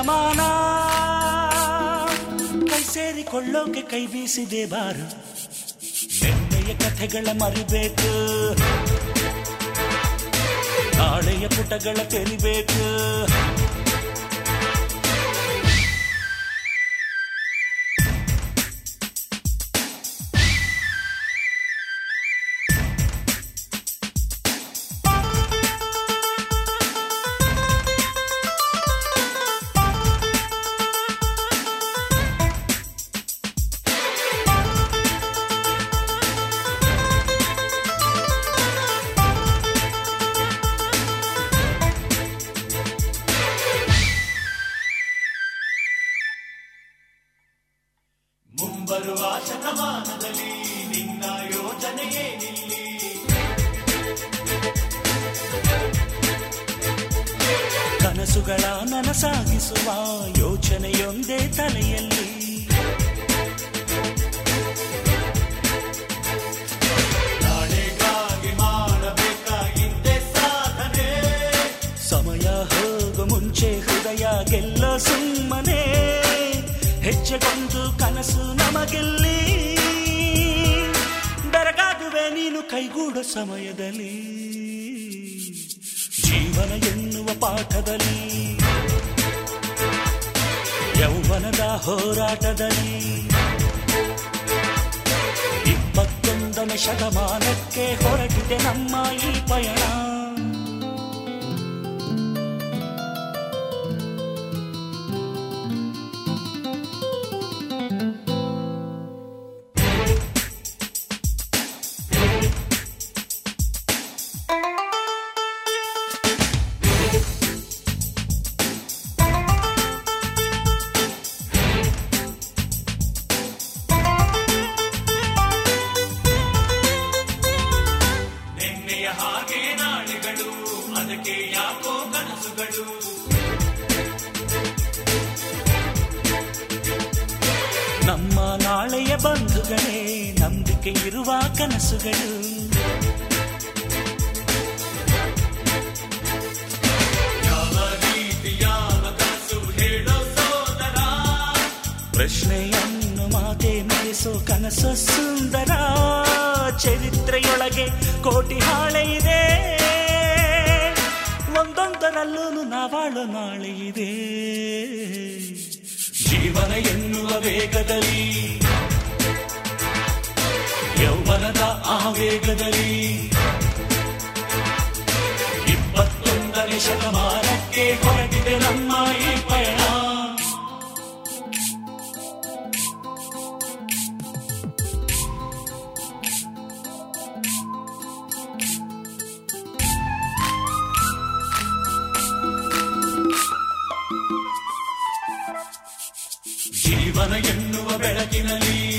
ಶತಮಾನ ಕೈ ಸೇರಿಕೊಳ್ಳೋಕೆ ಕೈ ಬೀಸಿದೆ ಬಾರು ನೆನ್ನೆಯ ಕಥೆಗಳ ಮರಿಬೇಕು ನಾಳೆಯ ಪುಟಗಳ ತೆರಿಬೇಕು ಮುಂಬರುವ ಶತಮಾನದಲ್ಲಿ ನಿನ್ನ ಯೋಜನೆಯೇ ನಿಲ್ಲಿ ಕನಸುಗಳ ನನಸಾಗಿಸುವ ಯೋಚನೆಯೊಂದೇ ತಲೆಯಲ್ಲಿ ನಾಳೆಗಾಗಿ ಮಾಡಬೇಕಾಗಿದ್ದೆ ಸಾಧನೆ ಸಮಯ ಹೋಗು ಮುಂಚೆ ಹೃದಯ ಗೆಲ್ಲ ಸುಮ್ಮನೆ ಹೆಜ್ಜೆಗೊಂದು ಕನಸು ನಮಗೆಲ್ಲಿ ಬೆರಗಾಗುವೆ ನೀನು ಕೈಗೂಡೋ ಸಮಯದಲ್ಲಿ ಜೀವನ ಎನ್ನುವ ಪಾಠದಲ್ಲಿ ಯೌವನದ ಹೋರಾಟದಲ್ಲಿ ಇಪ್ಪತ್ತೊಂದನೇ ಶತಮಾನಕ್ಕೆ ಹೊರಟಿದೆ ನಮ್ಮ ಈ ಪಯಣ ನಿನ್ನೆಯ ಹಾಗೆ ನಾಳೆಗಳು ಅದಕ್ಕೆ ಯಾಕೋ ಕನಸುಗಳು ನಮ್ಮ ನಾಳೆಯ ಬಂಧುಗಳೇ ನಂಬಿಕೆ ಇರುವ ಕನಸುಗಳು ಯಾವ ರೀತಿ ಯಾವ ಕನಸು ಹೇಳೋ ಸೋದರ ಪ್ರಶ್ನೆಯನ್ನು ಮಾತೆ ಮರೆಸೋ ಕನಸು ಸುಂದರ ಚರಿತ್ರೆಯೊಳಗೆ ಕೋಟಿ ಹಾಳೆ ಇದೆ ಒಂದೊಂದರಲ್ಲೂ ನಾವಾಳೋ ನಾಳೆ ಇದೆ ಜೀವನ ಎನ್ನುವ ವೇಗದಲ್ಲಿ ಯೌವನದ ಆವೇಗದಲ್ಲಿ ಇಪ್ಪತ್ತೊಂದನೇ ಶತಮಾನಕ್ಕೆ ಹೊರಟಿದೆ ನಮ್ಮ ಈ ಪಯಣ ಜೀವನ ಎನ್ನುವ ಬೆಳಕಿನಲ್ಲಿ